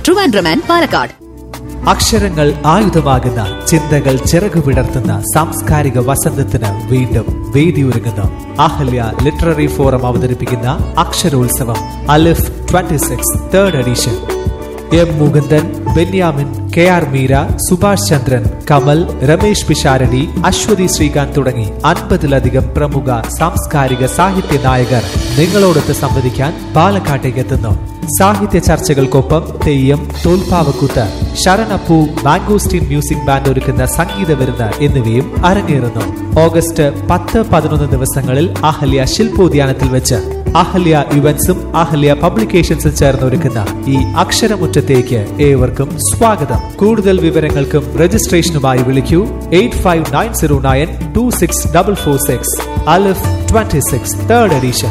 Trivandrum and Palakkad അക്ഷരങ്ങൾ ആയുധമാകുന്ന ചിന്തകൾ ചിറകു വിടർത്തുന്ന സാംസ്കാരിക വസന്തത്തിന് വീണ്ടും വേദിയൊരുങ്ങുന്നു അഹല്യ ലിറ്റററി ഫോറം അവതരിപ്പിക്കുന്ന Aksharotsavam Alif 26 six third edition M Mukundan Benyamin K R Meera Subhash Chandran Kamal Ramesh Pisharody Aswathy Sreekanth തുടങ്ങി അൻപതിലധികം പ്രമുഖ സാംസ്കാരിക സാഹിത്യ നായകർ നിങ്ങളോടൊത്ത് സംവദിക്കാൻ പാലക്കാട്ടേക്ക് എത്തുന്നു സാഹിത്യ ചർച്ചകൾക്കൊപ്പം തെയ്യം തോൽപ്പാവക്കൂത്ത് ശരണപ്പൂ മാംഗോസ്റ്റീൻ മ്യൂസിക് ബാൻഡ് ഒരുക്കുന്ന സംഗീത വിരുന്ന് എന്നിവയും അരങ്ങേറുന്നു ഓഗസ്റ്റ് പത്ത് പതിനൊന്ന് ദിവസങ്ങളിൽ അഹല്യ ശില്പോദ്യാനത്തിൽ വെച്ച് അഹല്യ ഇവന്റ്സും അഹല്യ പബ്ലിക്കേഷൻസും ചേർന്ന് ഒരുക്കുന്ന ഈ അക്ഷരമുറ്റത്തേക്ക് ഏവർക്കും സ്വാഗതം കൂടുതൽ വിവരങ്ങൾക്കും രജിസ്ട്രേഷനുമായി വിളിക്കൂ eight five nine zero nine two six double four six Alif twenty six third edition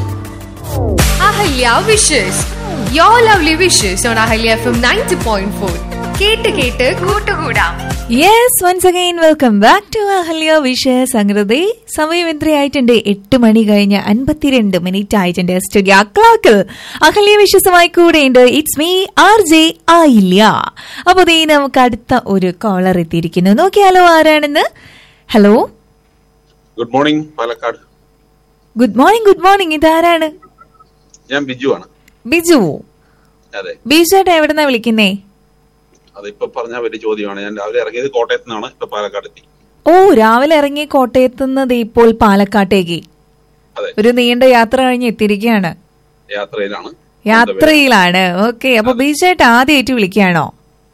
Ahalya wishes yo lovely wishes on Ahalya F M ninety point four കേട്ട് കേട്ട് കൂട്ടുകൂടാം yes once again welcome back to Ahalya വിഷയ സംഗതി സമയം എത്രയായിട്ടുണ്ട് എട്ട് മണി കഴിഞ്ഞ് അൻപത്തിരണ്ട് മിനിറ്റ് ആയിട്ടുണ്ട് സ്റ്റുഡിയോ ക്ലോക്കിൽ അഹല്യ വിശ്വസമായി കൂടെയുണ്ട് ഇറ്റ്സ് മീ ആർ ജെ ആയില്ല അപ്പൊ ദേ നമുക്ക് അടുത്ത ഒരു കോളർ എത്തിയിരിക്കുന്നു നോക്കിയാലോ ആരാണെന്ന് hello good morning Palakkad good morning good morning ഇതാരാണ് ഞാൻ ബിജു ആണ് ബിജു അതെ ബിജു ചേട്ടാ എവിടെന്നാ വിളിക്കുന്നേ അതിപ്പോ പറഞ്ഞ വലിയ ചോദ്യമാണ് ഞാൻ രാവിലെ ഇറങ്ങിയത് കോട്ടയത്ത് നിന്നാണ് ഇപ്പൊ പാലക്കാട് എത്തി ഓ രാവിലെ ഇറങ്ങി കോട്ടയത്തുനിന്ന് ദേ ഇപ്പോൾ പാലക്കാട്ടേക്ക് അതെ ഒരു നീണ്ട യാത്ര കഴിഞ്ഞ് എത്തിയിരിക്കുകയാണ് യാത്രയിലാണ് യാത്രയിലാണ് ഓക്കെ അപ്പൊ ബീച്ചായിട്ട് ആദ്യമായിട്ട് വിളിക്കുകയാണോ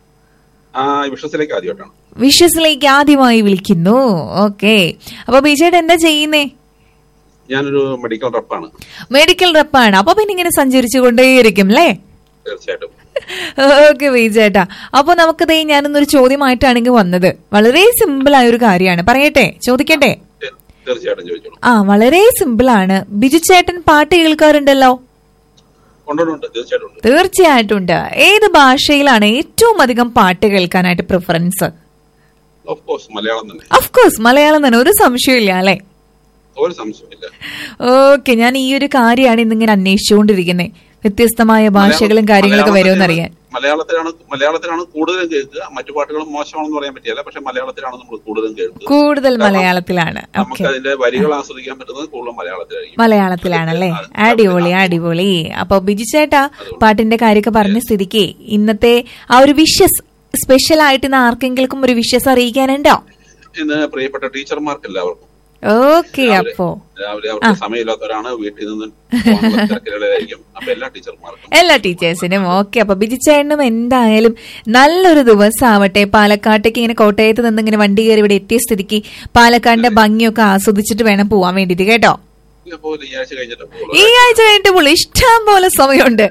ആ വിശ്വസിലേക്ക് ആദ്യമായിട്ടാണ് വിഷസിലേക്ക് ആദ്യമായി വിളിക്കുന്നു ഓക്കെ അപ്പൊ ബീച്ചായിട്ട് എന്താ ചെയ്യുന്നേ ഞാനൊരു മെഡിക്കൽ റെപ്പാണ് മെഡിക്കൽ റെപ്പാണ് അപ്പൊ പിന്നെ ഇങ്ങനെ സഞ്ചരിച്ചു കൊണ്ടേയിരിക്കും അല്ലേ തീർച്ചയായിട്ടും ഓക്കെ ബീജേട്ടാ അപ്പൊ നമുക്ക് ദേ ഞാനൊന്നൊരു ചോദ്യമായിട്ടാണ് ഇങ്ങ് വന്നത് വളരെ സിമ്പിൾ ആയ ഒരു കാര്യമാണ് പറയട്ടെ ചോദിക്കട്ടെ തീ- തീർച്ചയായിട്ടും ചോദിച്ചോളൂ ആ വളരെ സിമ്പിൾ ആണ് ബിജു ചേട്ടൻ പാട്ട് കേൾക്കാറുണ്ടല്ലോ കൊണ്ടുണ്ട് തീർച്ചയായിട്ടും ഉണ്ട് തീർച്ചയായിട്ടും ഉണ്ട് ഏത് ഭാഷയിലാണ് ഏറ്റവും അധികം പാട്ട് കേൾക്കാനായിട്ട് പ്രിഫറൻസ് ഓഫ് കോഴ്സ് മലയാളം തന്നെ കോഴ്സ് മലയാളം തന്നെ ഒരു സംശയമില്ല അല്ലെ ഒരു സംശയമില്ല ഓക്കെ ഞാൻ ഈ ഒരു കാര്യമാണ് ഇന്നിങ്ങനെ അന്വേഷിച്ചുകൊണ്ടിരിക്കുന്നത് വ്യത്യസ്തമായ ഭാഷകളും കാര്യങ്ങളൊക്കെ മലയാളം വരുമെന്നറിയാൻ തന്നെയാണ്- മലയാളത്തിലാണ് മലയാളത്തിലാണ് കൂടുതലും കേൾക്കുക മറ്റു പാട്ടുകളും മോശമാണെന്ന് പറയാൻ പറ്റില്ല പക്ഷെ മലയാളത്തിലാണ് നമ്മൾ കൂടുതലും കേൾക്കുക കൂടുതൽ കാരണം മലയാളത്തിലാണ് നമുക്ക് ഓക്കെ അതിന്റെ വരികൾ ആസ്വദിക്കാൻ പറ്റുന്നത് കൂടുതലും മലയാളത്തിലായിരിക്കും മലയാളത്തിലാണല്ലേ അതെ, അടിപൊളി അടിപൊളി അപ്പൊ ബിജു ചേട്ടാ പാട്ടിന്റെ കാര്യമൊക്കെ പറഞ്ഞ സ്ഥിതിക്ക് ഇന്നത്തെ ആ ഒരു വിഷസ് സ്പെഷ്യൽ ആയിട്ട് ഇന്ന് ആർക്കെങ്കിലും ഒരു വിഷസ് അറിയിക്കാനുണ്ടോ ഇന്ന് പ്രിയപ്പെട്ട ടീച്ചർമാർക്ക് എല്ലാവർക്കും ഓക്കെ രാവിലെ- അപ്പോ രാവിലെ അവർക്ക് സമയമില്ലാത്തവരാണ് വീട്ടിൽ നിന്ന് പോകാനുള്ള തിരക്കുകളിലായിരിക്കും അപ്പൊ എല്ലാ ടീച്ചർമാർക്കും എല്ലാ ടീച്ചേഴ്സിനും ഓക്കെ അപ്പൊ ബിജിച്ചേട്ടനും എന്തായാലും നല്ലൊരു ദിവസം ആവട്ടെ പാലക്കാട്ടേക്ക് ഇങ്ങനെ കോട്ടയത്ത് നിന്ന് ഇങ്ങനെ വണ്ടി കയറി ഇവിടെ എത്തിയ സ്ഥിതിക്ക് പാലക്കാടിന്റെ ഭംഗിയൊക്കെ ആസ്വദിച്ചിട്ട് വേണം പോവാൻ വേണ്ടിട്ട് കേട്ടോ അപ്പോൾ ഈ ആഴ്ച കഴിഞ്ഞിട്ട് പോകുള്ളൂ. ഈ ആഴ്ച കഴിഞ്ഞിട്ട് പോലും ഇഷ്ടം പോലെ സമയമുണ്ട്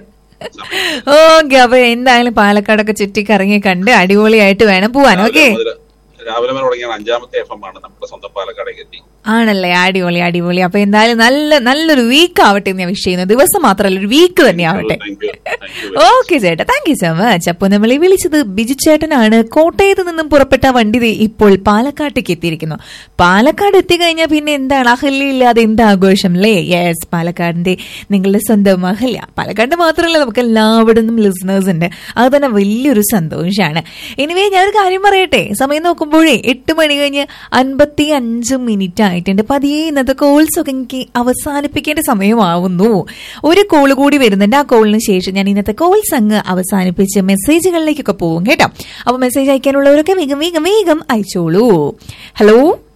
ഓക്കെ അപ്പൊ എന്തായാലും പാലക്കാടൊക്കെ ചുറ്റി കറങ്ങി കണ്ട് അടിപൊളിയായിട്ട് വേണം പോവാൻ ഓക്കെ രാവിലെ മുതല് രാവിലെ മുതൽ തുടങ്ങിയ അഞ്ചാമത്തെ എഫ് എം ആണ് നമ്മുടെ സ്വന്തം പാലക്കാടേക്ക് എത്തി ആണല്ലേ അടിപൊളി അടിപൊളി അപ്പൊ എന്തായാലും നല്ല നല്ലൊരു വീക്ക് ആവട്ടെ എന്ന് ഞാൻ വിഷ് ചെയ്യുന്നു ദിവസം മാത്രമല്ല ഒരു വീക്ക് തന്നെ ആവട്ടെ thank you thank you okay ചേട്ടാ താങ്ക് യു സോ മച്ച് അപ്പൊ നമ്മളെ വിളിച്ചത് ബിജു ചേട്ടനാണ് കോട്ടയത്ത് നിന്നും പുറപ്പെട്ട വണ്ടി ദേ ഇപ്പോൾ പാലക്കാട്ടേക്ക് എത്തിയിരിക്കുന്നു പാലക്കാട് എത്തിക്കഴിഞ്ഞാൽ പിന്നെ എന്താണ് അഹല്യ ഇല്ലാതെ എന്ത് ആഘോഷം അല്ലേ യെസ് പാലക്കാടിന്റെ നിങ്ങളുടെ സ്വന്തം അഹല്യ പാലക്കാട് മാത്രമല്ല നമുക്ക് എല്ലാവിടെ നിന്നും ലിസണേഴ്സ് ഉണ്ട് അത് തന്നെ വലിയൊരു സന്തോഷമാണ് എനിവേ ഞാനൊരു കാര്യം പറയട്ടെ സമയം നോക്കുമ്പോഴേ എട്ട് മണി കഴിഞ്ഞ് അൻപത്തി അഞ്ച് മിനിറ്റ് ആയിട്ടുണ്ട് പതിയെ ഇന്നത്തെ കോൾസ് ഒക്കെ എനിക്ക് അവസാനിപ്പിക്കേണ്ട സമയമാവുന്നു ഒരു കോൾ കൂടി വരുന്നുണ്ട് ആ കോളിന് ശേഷം ഞാൻ ഇന്നത്തെ കോൾസ് അങ്ങ് അവസാനിപ്പിച്ച് മെസ്സേജുകളിലേക്കൊക്കെ പോകും കേട്ടോ അപ്പൊ മെസ്സേജ് അയക്കാനുള്ളവരൊക്കെ വേഗം വേഗം വേഗം അയച്ചോളൂ ഹലോ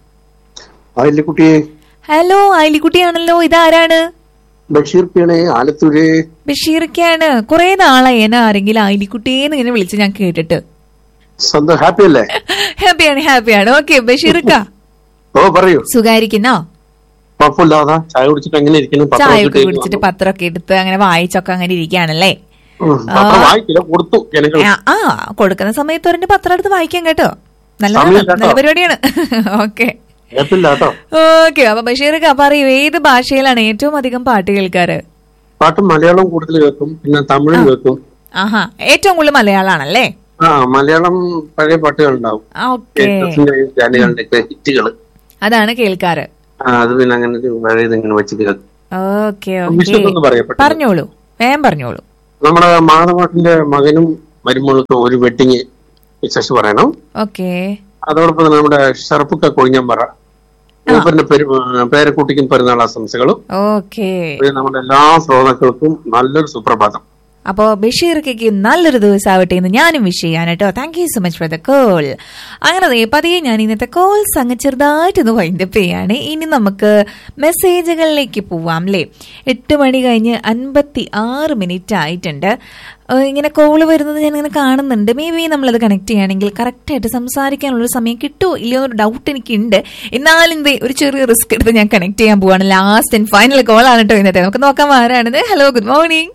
കുട്ടിയെ ഹലോ ആയിലിക്കുട്ടിയാണല്ലോ ഇതാരാണ് ബഷീർ പിണെ ആലത്തൂര് ബഷീർക്കാണ് കുറെ നാളായി എന്നെ ആരെങ്കിലും ആയിലിക്കുട്ടിയെന്ന് ഇങ്ങനെ വിളിച്ച് ഞാൻ കേട്ടിട്ട് സ്വന്തം ഹാപ്പി അല്ലേ ഹാപ്പിയാണ് ഹാപ്പിയാണ് ഓക്കെ ബഷീർക്ക ഓ പറയൂ സുഖായിരിക്കുന്നോ കുഴപ്പമില്ലാതാ ചായ കുടിച്ചിട്ട് എങ്ങനെ ഇരിക്കുന്നു പത്രം ചായ ഒക്കെ എടുത്തിട്ട് കുടിച്ചിട്ട് പത്രമൊക്കെ എടുത്ത് അങ്ങനെ വായിച്ചൊക്കെ അങ്ങനെ ഇരിക്കുകയാണല്ലേ ഉം, പത്രം വായിക്കില്ല കൊടുത്തു ജനങ്ങൾ ആ, ആ കൊടുക്കുന്ന സമയത്ത് ഒരെണ്ണം പത്രം എടുത്ത് വായിക്കാം കേട്ടോ സമയം നല്ലതാണ് കേട്ടോ. നല്ല പരിപാടിയാണ് ഓക്കെ കുഴപ്പമില്ല കേട്ടോ ഓക്കെ അപ്പൊ ബഷീർക്ക് പറയൂ ഏത് ഭാഷയിലാണ് ഏറ്റവും അധികം പാട്ട് കേൾക്കാറ് പാട്ട് മലയാളം കൂടുതൽ കേൾക്കും പിന്നെ തമിഴും കേൾക്കും ആഹാ ഏറ്റവും കൂടുതൽ മലയാളാണല്ലേ ആ മലയാളം പഴയ പാട്ടുകൾ ഉണ്ടാവും ഓക്കെ ജാനുകളുടെ ഒക്കെ ഹിറ്റുകൾ അതാണ് കേൾക്കാറ് ആ അത് പിന്നെ അങ്ങനെ ഒരു പഴയത് ഇങ്ങനെ വെച്ച് കേൾക്കും ഓക്കെ വിഷയം ഒന്ന് ഓക്കെ പറയപ്പെട്ടു പറഞ്ഞോളൂ വേഗം പറഞ്ഞോളൂ നമ്മുടെ മാധവാട്ടിന്റെ മകനും മരുമകൾക്ക് ഒരു വെഡിങ് വിശേഷം പറയണം ഓക്കെ അതോടൊപ്പം തന്നെ നമ്മുടെ ഷർഫുക്ക കൊഴിഞ്ഞമ്പറ മൂപ്പറിന്റെ പെരു- ആ, പേരക്കുട്ടിക്കും പെരുന്നാൾ ആശംസകളും ഓക്കെ പിന്നെ നമ്മുടെ എല്ലാ ശ്രോതാക്കൾക്കും നല്ലൊരു സുപ്രഭാതം അപ്പോ ബഷീർക്കും നല്ലൊരു ദിവസമാവട്ടെ എന്ന് ഞാനും വിഷ് ചെയ്യാൻ കേട്ടോ thank you so much for the call അങ്ങനെ ദേ പതിയെ ഞാൻ ഇന്നത്തെ കോൾസ് അങ്ങ് ചെറുതായിട്ടൊന്ന് വൈൻഡപ്പ് ചെയ്യാണ് ഇനി നമുക്ക് മെസ്സേജുകളിലേക്ക് പോവാം അല്ലേ എട്ട് മണി കഴിഞ്ഞ് അൻപത്തി ആറ് മിനിറ്റ് ആയിട്ടുണ്ട് ഏഹ് ഇങ്ങനെ കോള് വരുന്നത് ഞാൻ ഇങ്ങനെ കാണുന്നുണ്ട് മേ ബി നമ്മളത് കണക്ട് ചെയ്യുകയാണെങ്കിൽ കറക്റ്റായിട്ട് സംസാരിക്കാനുള്ള സമയം കിട്ടുമോ ഇല്ലയോ എന്നൊരു ഡൗട്ട് എനിക്കുണ്ട് എന്നാലും ദേ ഒരു ചെറിയ റിസ്ക് എടുത്ത് ഞാൻ കണക്ട് ചെയ്യാൻ പോവാണ് ലാസ്റ്റ് ആൻഡ് ഫൈനൽ കോൾ ആണ് കേട്ടോ ഇന്നത്തെ നമുക്ക് നോക്കാൻ ആരാണിത് hello good morning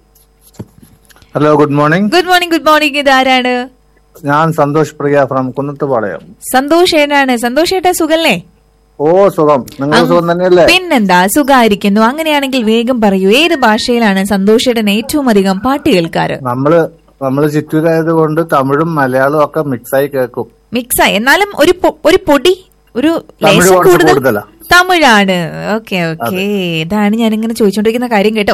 hello good morning good morning good morning ഇത് ആരാണ് ഞാൻ സന്തോഷ് പ്രിയ ഫ്രം കുന്നത്തുപാളയം സന്തോഷ് ഏട്ടാണ് സന്തോഷ് ഏട്ടാ സുഖല്ലേ ഓ സുഖം നിങ്ങൾ സുഖം തന്നെയല്ലേ പിന്നെന്താ സുഖായിരിക്കുന്നു അങ്ങനെയാണെങ്കിൽ വേഗം പറയൂ ഏത് ഭാഷയിലാണ് സന്തോഷ് ഏട്ടൻ ഏറ്റവും അധികം പാട്ട് കേൾക്കാറ് നമ്മള് നമ്മള് ചിറ്റൂരായത് കൊണ്ട് തമിഴും മലയാളവും ഒക്കെ മിക്സായി കേൾക്കും മിക്സാ എന്നാലും ഒരു പൊ- ഒരു പൊടി ഒരു തമിഴ് ലേശം കുറച്ച് കൂടുതൽ കൂടുതലാ. തമിഴാണ് ഓക്കെ ഓക്കെ ഇതാണ് ഞാൻ ഇങ്ങനെ ചോദിച്ചോണ്ടിരിക്കുന്ന കാര്യം കേട്ടോ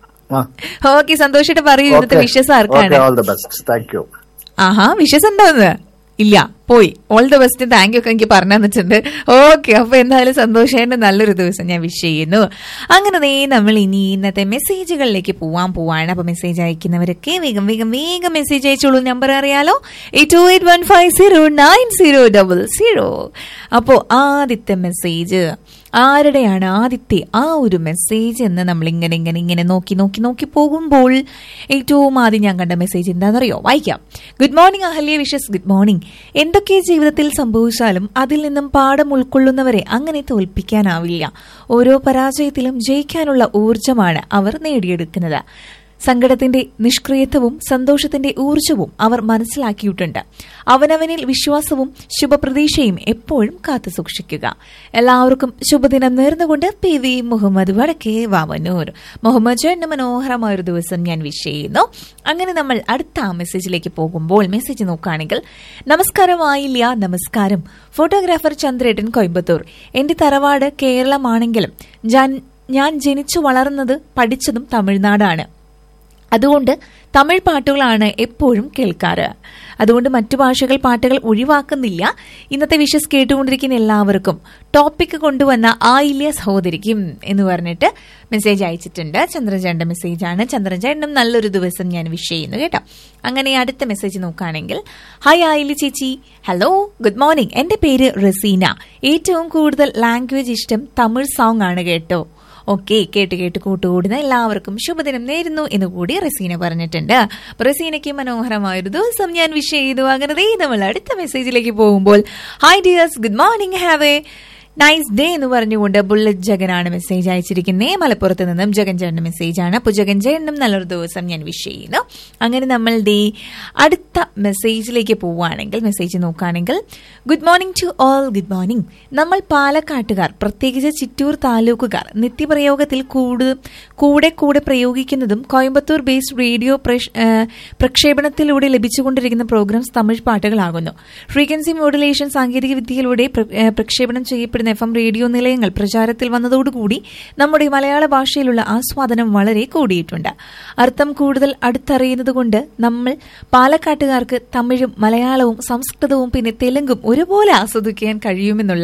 ഓക്കെ സന്തോഷായിട്ട് പറയൂ ഇന്നത്തെ വിശ്വസം ആർക്കാണ് all the best thank you ആഹാ വിഷസ് ഉണ്ടോന്ന് ഇല്ല പോയി all the best thank you ഒക്കെ എനിക്ക് പറഞ്ഞു തന്നിട്ടുണ്ട് ഓക്കെ അപ്പൊ എന്തായാലും സന്തോഷമായിട്ട് നല്ലൊരു ദിവസം ഞാൻ വിഷ് ചെയ്യുന്നു അങ്ങനെ ദേ നമ്മൾ ഇനി ഇന്നത്തെ മെസ്സേജുകളിലേക്ക് പോവാൻ പോവാണ് അപ്പൊ മെസ്സേജ് അയക്കുന്നവരൊക്കെ വേഗം വേഗം വേഗം മെസ്സേജ് അയച്ചോളൂ നമ്പർ അറിയാലോ eight two eight one five zero nine zero double zero അപ്പോ ആദ്യത്തെ മെസ്സേജ് ആരുടെയാണ് ആദ്യത്തെ ആ ഒരു മെസ്സേജ് എന്ന് നമ്മൾ ഇങ്ങനെ ഇങ്ങനെ ഇങ്ങനെ നോക്കി നോക്കി നോക്കി പോകുമ്പോൾ ഏറ്റവും ആദ്യം ഞാൻ കണ്ട മെസ്സേജ് എന്താണെന്നറിയോ വായിക്കാം good morning Ahalya wishes good morning എന്തൊക്കെ ജീവിതത്തിൽ സംഭവിച്ചാലും അതിൽ നിന്നും പാഠം ഉൾക്കൊള്ളുന്നവരെ അങ്ങനെ തോൽപ്പിക്കാനാവില്ല ഓരോ പരാജയത്തിലും ജയിക്കാനുള്ള ഊർജമാണ് അവർ നേടിയെടുക്കുന്നത് സങ്കടത്തിന്റെ നിഷ്ക്രിയത്വവും സന്തോഷത്തിന്റെ ഊർജവും അവർ മനസ്സിലാക്കിയിട്ടുണ്ട് അവനവനിൽ വിശ്വാസവും ശുഭപ്രതീക്ഷയും എപ്പോഴും കാത്തു സൂക്ഷിക്കുക എല്ലാവർക്കും ശുഭദിനം നേർന്നുകൊണ്ട് പി വി മുഹമ്മദ് വടക്കേ വാമനൂർ മുഹമ്മദ് ചേട്ടന് മനോഹരമായ ഒരു ദിവസം ഞാൻ വിഷ് ചെയ്യുന്നു അങ്ങനെ നമ്മൾ അടുത്ത ആ മെസ്സേജിലേക്ക് പോകുമ്പോൾ മെസ്സേജ് നോക്കുകയാണെങ്കിൽ നമസ്കാരമായില്ല നമസ്കാരം ഫോട്ടോഗ്രാഫർ ചന്ദ്രേട്ടൻ കോയമ്പത്തൂർ എന്റെ തറവാട് കേരളമാണെങ്കിലും ഞാൻ ഞാൻ ജനിച്ചു വളർന്നത് പഠിച്ചതും തമിഴ്നാടാണ് അതുകൊണ്ട് തമിഴ് പാട്ടുകളാണ് എപ്പോഴും കേൾക്കാറ് അതുകൊണ്ട് മറ്റു ഭാഷകൾ പാട്ടുകൾ ഒഴിവാക്കുന്നില്ല ഇന്നത്തെ വിഷസ് കേട്ടുകൊണ്ടിരിക്കുന്ന എല്ലാവർക്കും ടോപ്പിക് കൊണ്ടുവന്ന ആയില്യ സഹോദരിക്കും എന്ന് പറഞ്ഞിട്ട് മെസ്സേജ് അയച്ചിട്ടുണ്ട് ചന്ദ്രചേട്ടന്റെ മെസ്സേജാണ് ചന്ദ്രചേട്ടനും നല്ലൊരു ദിവസം ഞാൻ വിഷ് ചെയ്യുന്നു കേട്ടോ അങ്ങനെ അടുത്ത മെസ്സേജ് നോക്കുകയാണെങ്കിൽ ഹായ് ആയില്യ ചേച്ചി ഹലോ ഗുഡ് മോർണിംഗ് എന്റെ പേര് റസീന ഏറ്റവും കൂടുതൽ ലാംഗ്വേജ് ഇഷ്ടം തമിഴ് സോങ് ആണ് കേട്ടോ ഓക്കെ കേട്ട് കേട്ട് കൂട്ടുകൂടുന്ന എല്ലാവർക്കും ശുഭദിനം നേരുന്നു എന്ന് കൂടി റസീന പറഞ്ഞിട്ടുണ്ട് അപ്പൊ റസീനയ്ക്ക് മനോഹരമായൊരു ദിവസം ഞാൻ വിഷ് ചെയ്തു അങ്ങനെ ദേ നമ്മൾ അടുത്ത മെസ്സേജിലേക്ക് പോകുമ്പോൾ hi dears good morning have a nice day എന്ന് പറഞ്ഞുകൊണ്ട് ബുള്ളറ്റ് ജഗനാണ് മെസ്സേജ് അയച്ചിരിക്കുന്നത് മലപ്പുറത്ത് നിന്നും ജഗൻ ചേട്ടന്റെ മെസ്സേജാണ് അപ്പോൾ ജഗൻ ചേട്ടനും നല്ലൊരു ദിവസം ഞാൻ വിഷ് ചെയ്യുന്നു അങ്ങനെ നമ്മൾ ഡേ അടുത്ത മെസ്സേജിലേക്ക് പോവുകയാണെങ്കിൽ മെസ്സേജ് നോക്കുകയാണെങ്കിൽ good morning to all good morning നമ്മൾ പാലക്കാട്ടുകാർ പ്രത്യേകിച്ച് ചിറ്റൂർ താലൂക്കുകാർ നിത്യപ്രയോഗത്തിൽ കൂടു കൂടെ കൂടെ പ്രയോഗിക്കുന്നതും കോയമ്പത്തൂർ ബേസ്ഡ് റേഡിയോ പ്രക്ഷ- ആ, പ്രക്ഷേപണത്തിലൂടെ ലഭിച്ചുകൊണ്ടിരിക്കുന്ന പ്രോഗ്രാംസ് തമിഴ് പാട്ടുകളാകുന്നു ഫ്രീക്വൻസി മോഡുലേഷൻ സാങ്കേതിക വിദ്യയിലൂടെ പ്ര- ആ, പ്രക്ഷേപണം ചെയ്യപ്പെടുന്ന എഫ് എം റേഡിയോ നിലയങ്ങൾ പ്രചാരത്തിൽ വന്നതോടുകൂടി നമ്മുടെ മലയാള ഭാഷയിലുള്ള ആസ്വാദനം വളരെ കൂടിയിട്ടുണ്ട് അർത്ഥം കൂടുതൽ അടുത്തറിയുന്നതുകൊണ്ട് നമ്മൾ പാലക്കാട്ടുകാർക്ക് തമിഴും മലയാളവും സംസ്കൃതവും പിന്നെ തെലുങ്കും ഒരുപോലെ ആസ്വദിക്കാൻ കഴിയുമെന്നുള്ള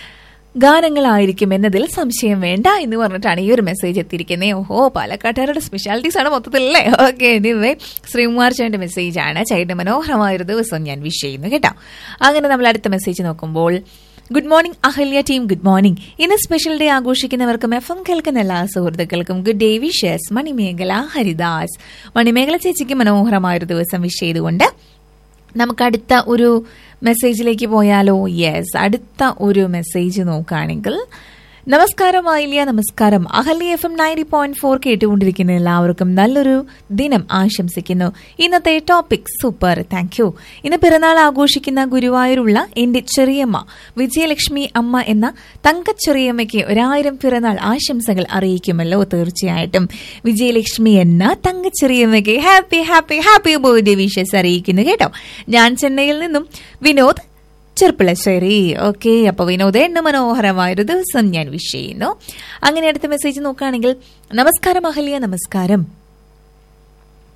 ഗാനങ്ങളായിരിക്കും എന്നതിൽ സംശയം വേണ്ട എന്ന് പറഞ്ഞിട്ടാണ് ഈ ഒരു മെസ്സേജ് എത്തിയിരിക്കുന്നത് ഓഹോ പാലക്കാട്ടുകാരുടെ സ്പെഷ്യാലിറ്റീസ് ആണ് മൊത്തത്തിലല്ലേ ഓക്കെ എനിവേ ശ്രീകുമാർ ചേട്ടന്റെ മെസ്സേജ് ആണ് ചേട്ടന്റെ മനോഹരമായ ഒരു ദിവസം ഞാൻ വിഷ് ചെയ്യുന്നു കേട്ടോ അങ്ങനെ നമ്മൾ അടുത്ത മെസ്സേജ് നോക്കുമ്പോൾ good morning Ahalya team good morning ഇന്ന് സ്പെഷ്യൽ ഡേ ആഘോഷിക്കുന്നവർക്കും എഫ് എം കേൾക്കുന്ന എല്ലാ സുഹൃത്തുക്കൾക്കും good day wishes Manimekhala Haridas Manimekhala ചേച്ചിക്ക് മനോഹരമായ ഒരു ദിവസം വിഷ് ചെയ്തുകൊണ്ട് നമുക്ക് അടുത്ത ഒരു മെസ്സേജിലേക്ക് പോയാലോ യെസ് അടുത്ത ഒരു മെസ്സേജ് നോക്കുകയാണെങ്കിൽ നമസ്കാരം ആയില്യ നമസ്കാരം Ahalya F M ninety point four കേട്ടുകൊണ്ടിരിക്കുന്ന എല്ലാവർക്കും നല്ലൊരു ദിനം ആശംസിക്കുന്നു ഇന്നത്തെ ടോപ്പിക് സൂപ്പർ താങ്ക് യു ഇന്ന് പിറന്നാൾ ആഘോഷിക്കുന്ന ഗുരുവായൂരുള്ള എന്റെ ചെറിയമ്മ വിജയലക്ഷ്മി അമ്മ എന്ന തങ്കച്ചെറിയമ്മയ്ക്ക് ഒരായിരം പിറന്നാൾ ആശംസകൾ അറിയിക്കുമല്ലോ തീർച്ചയായിട്ടും വിജയലക്ഷ്മി എന്ന തങ്കച്ചെറിയമ്മയ്ക്ക് happy happy happy birthday wishes അറിയിക്കുന്നു കേട്ടോ ഞാൻ ചെന്നൈയിൽ നിന്നും വിനോദ് ചെറുപ്പിളശ്ശേരി ഓക്കെ അപ്പൊ വിനോദ് എണ്ണ മനോഹരമായൊരു ദിവസം ഞാൻ വിഷ് ചെയ്യുന്നു അങ്ങനെ അടുത്ത മെസ്സേജ് നോക്കുകയാണെങ്കിൽ നമസ്കാരം അഹല്യ നമസ്കാരം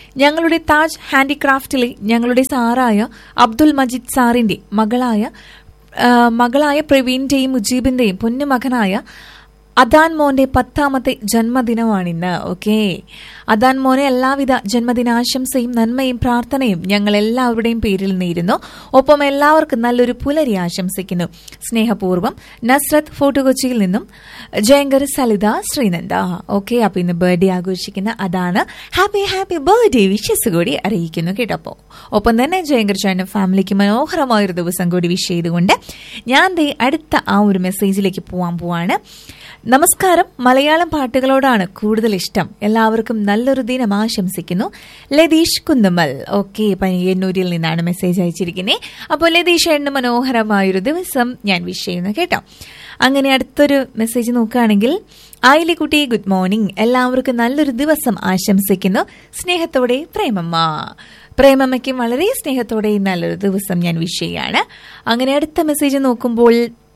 ഞങ്ങളുടെ താജ് ഹാൻഡിക്രാഫ്റ്റിലെ ഞങ്ങളുടെ സാറായ അബ്ദുൽ മജീദ് സാറിന്റെ മകളായ ആ, മകളായ പ്രവീണിന്റെയും മുജീബിന്റെയും പൊന്നുമകനായ അദാൻ മോന്റെ പത്താമത്തെ ജന്മദിനമാണിന്ന് ഓക്കെ അദാൻ മോനെ എല്ലാവിധ ജന്മദിനാശംസയും നന്മയും പ്രാർത്ഥനയും ഞങ്ങൾ എല്ലാവരുടെയും പേരിൽ നേരുന്നു ഒപ്പം എല്ലാവർക്കും നല്ലൊരു പുലരി ആശംസിക്കുന്നു സ്നേഹപൂർവ്വം നസ്രത്ത് ഫോർട്ട് കൊച്ചിയിൽ നിന്നും ജയങ്കർ സലിത ശ്രീനന്ദ ഓക്കെ അപ്പൊ ഇന്ന് ബർത്ത്ഡേ ആഘോഷിക്കുന്ന അതാണ് ഹാപ്പി ഹാപ്പി ബർത്ത്ഡേ വിഷസ് കൂടി അറിയിക്കുന്നു കേട്ടപ്പോ ഒപ്പം തന്നെ ജയങ്കർ ചേട്ടൻ ഫാമിലിക്ക് മനോഹരമായ ഒരു ദിവസം കൂടി വിഷ് ചെയ്തുകൊണ്ട് ഞാൻ ദേ അടുത്ത ആ ഒരു മെസ്സേജിലേക്ക് പോവാൻ പോവാണ് നമസ്കാരം മലയാളം പാട്ടുകളോടാണ് കൂടുതൽ ഇഷ്ടം എല്ലാവർക്കും നല്ലൊരു ദിനം ആശംസിക്കുന്നു ലതീഷ് കുന്നുമ്മൽ ഓക്കെ പയ്യന്നൂരിൽ നിന്നാണ് മെസ്സേജ് അയച്ചിരിക്കുന്നത് അപ്പോൾ ലതീഷ് ഏട്ടന് മനോഹരമായൊരു ദിവസം ഞാൻ വിഷ് ചെയ്യുന്നു കേട്ടോ അങ്ങനെ അടുത്തൊരു മെസ്സേജ് നോക്കുകയാണെങ്കിൽ ആയിലിക്കുട്ടി ഗുഡ് മോർണിംഗ് എല്ലാവർക്കും നല്ലൊരു ദിവസം ആശംസിക്കുന്നു സ്നേഹത്തോടെ പ്രേമമ്മ പ്രേമമ്മയ്ക്കും വളരെ സ്നേഹത്തോടെ നല്ലൊരു ദിവസം ഞാൻ വിഷ് ചെയ്യാണ് അങ്ങനെ അടുത്ത മെസ്സേജ് നോക്കുമ്പോൾ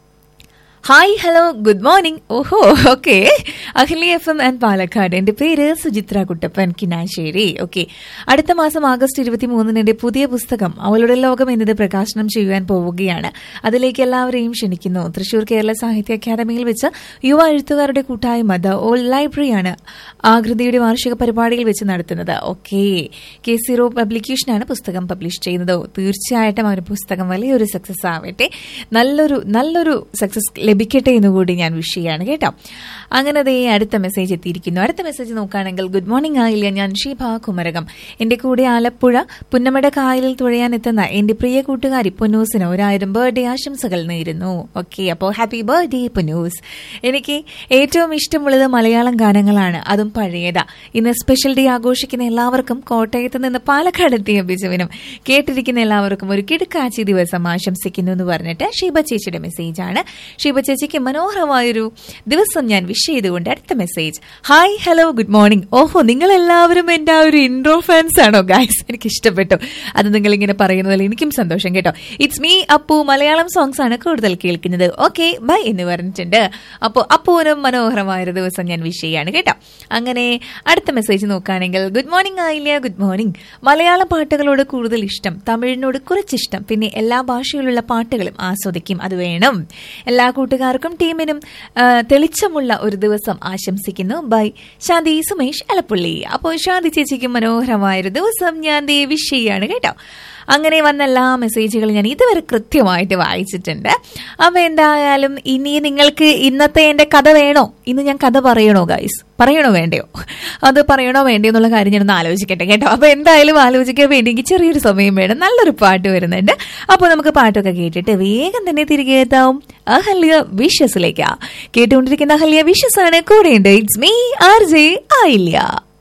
ഹായ് ഹലോ ഗുഡ് മോർണിംഗ് ഓഹോ ഓക്കെ അഖിലി എഫ് എം ആൻഡ് പാലക്കാട് എന്റെ പേര് സുചിത്ര കുട്ടപ്പൻ കിനാശ്ശേരി ഓക്കെ അടുത്ത മാസം ആഗസ്റ്റ് ഇരുപത്തി മൂന്നിന് എന്റെ പുതിയ പുസ്തകം അവളുടെ ലോകം എന്നത് പ്രകാശനം ചെയ്യുവാൻ പോവുകയാണ് അതിലേക്ക് എല്ലാവരെയും ക്ഷണിക്കുന്നു തൃശൂർ കേരള സാഹിത്യ അക്കാദമിയിൽ വെച്ച് യുവ എഴുത്തുകാരുടെ കൂട്ടായ്മ ദ ഓൾഡ് ലൈബ്രറിയാണ് ആകൃതിയുടെ വാർഷിക പരിപാടിയിൽ വെച്ച് നടത്തുന്നത് ഓക്കെ കെ സീറോ പബ്ലിക്കേഷനാണ് പുസ്തകം പബ്ലിഷ് ചെയ്യുന്നത് തീർച്ചയായിട്ടും ആ ഒരു പുസ്തകം വലിയൊരു സക്സസ് ആവട്ടെ നല്ലൊരു നല്ലൊരു സക്സസ് ലഭിക്കട്ടെ എന്ന് കൂടി ഞാൻ വിഷ് ചെയ്യാണ് കേട്ടോ അങ്ങനെ ദേ അടുത്ത മെസ്സേജ് എത്തിയിരിക്കുന്നു അടുത്ത മെസ്സേജ് നോക്കുകയാണെങ്കിൽ ഗുഡ് മോർണിംഗ് ആയില്ല ഞാൻ ഷീബ കുമരകം എന്റെ കൂടെ ആലപ്പുഴ പുന്നമട കായലിൽ തുഴയാൻ എത്തുന്ന എന്റെ പ്രിയ കൂട്ടുകാരി പുനൂസിന് ഒരായിരം ബർത്ത്ഡേ ആശംസകൾ നേരുന്നു ഓക്കെ അപ്പോൾ ഹാപ്പി ബർത്ത്ഡേ പുനൂസ് എനിക്ക് ഏറ്റവും ഇഷ്ടമുള്ളത് മലയാളം ഗാനങ്ങളാണ് അതും പഴയതാ ഇന്ന് സ്പെഷ്യൽ ഡേ ആഘോഷിക്കുന്ന എല്ലാവർക്കും കോട്ടയത്ത് നിന്ന് പാലക്കാട് എത്തിയ ബിജുവിനും കേട്ടിരിക്കുന്ന എല്ലാവർക്കും ഒരു കിടുക്കാച്ചി ദിവസം ആശംസിക്കുന്നു എന്ന് പറഞ്ഞിട്ട് ഷീബ ചേച്ചിയുടെ മെസ്സേജാണ് ഷീബ ചേച്ചിക്ക് മനോഹരമായൊരു ദിവസം ഞാൻ വിഷ് ചെയ്തുകൊണ്ട് അടുത്ത message hi hello good morning ഓഹോ നിങ്ങൾ എല്ലാവരും എന്റെ ആ ഒരു ഇൻട്രോ ഫാൻസ് ആണോ ഗൈസ് എനിക്ക് ഇഷ്ടപ്പെട്ടു അത് നിങ്ങൾ ഇങ്ങനെ പറയുന്നതിൽ എനിക്കും സന്തോഷം കേട്ടോ it's me Appu Malayalam songs ആണ് കൂടുതൽ കേൾക്കുന്നത് ഓക്കെ ബൈ എന്ന് പറഞ്ഞിട്ടുണ്ട് അപ്പോൾ അപ്പുവിനും മനോഹരമായൊരു ദിവസം ഞാൻ വിഷ് ചെയ്യാണ് കേട്ടോ അങ്ങനെ അടുത്ത മെസ്സേജ് നോക്കുകയാണെങ്കിൽ ഗുഡ് മോർണിംഗ് ആയില്ല ഗുഡ് മോർണിംഗ് മലയാളം പാട്ടുകളോട് കൂടുതൽ ഇഷ്ടം തമിഴിനോട് കുറച്ചിഷ്ടം പിന്നെ എല്ലാ ഭാഷയിലുള്ള പാട്ടുകളും ആസ്വദിക്കും അത് വേണം എല്ലാ കൂട്ടുകാർക്കും ടീമിനും ആ, തെളിച്ചമുള്ള ഒരു ദിവസം ആശംസിക്കുന്നു ബൈ ശാന്തി സുമേഷ് അലപ്പുള്ളി അപ്പോൾ ശാന്തി ചേച്ചിക്ക് മനോഹരമായൊരു ദിവസം ഞാൻ ദേ വിഷ് ചെയ്യാണ് കേട്ടോ അങ്ങനെ വന്ന എല്ലാ മെസ്സേജുകളും ഞാൻ ഇതുവരെ കൃത്യമായിട്ട് വായിച്ചിട്ടുണ്ട് അപ്പൊ എന്തായാലും ഇനി നിങ്ങൾക്ക് ഇന്നത്തെ എന്റെ കഥ വേണോ ഇന്ന് ഞാൻ കഥ പറയണോ ഗൈസ് പറയണോ വേണ്ടയോ അത് പറയണോ വേണ്ടയോ എന്നുള്ള കാര്യം ഞാനൊന്ന് ആലോചിക്കട്ടെ കേട്ടോ അപ്പൊ എന്തായാലും ആലോചിക്കാൻ വേണ്ടി എനിക്ക് ചെറിയൊരു സമയം വേണം നല്ലൊരു പാട്ട് വരുന്നുണ്ട് അപ്പോൾ നമുക്ക് പാട്ടൊക്കെ കേട്ടിട്ട് വേഗം തന്നെ തിരികെ എത്താവും അഹല്യ വിഷസിലേക്ക് കേട്ടുകൊണ്ടിരിക്കുന്ന അഹല്യ വിഷസ് ആണ് കൂടെയുണ്ട് ഇറ്റ്സ് മീ ആർ ജെ ആയില്ല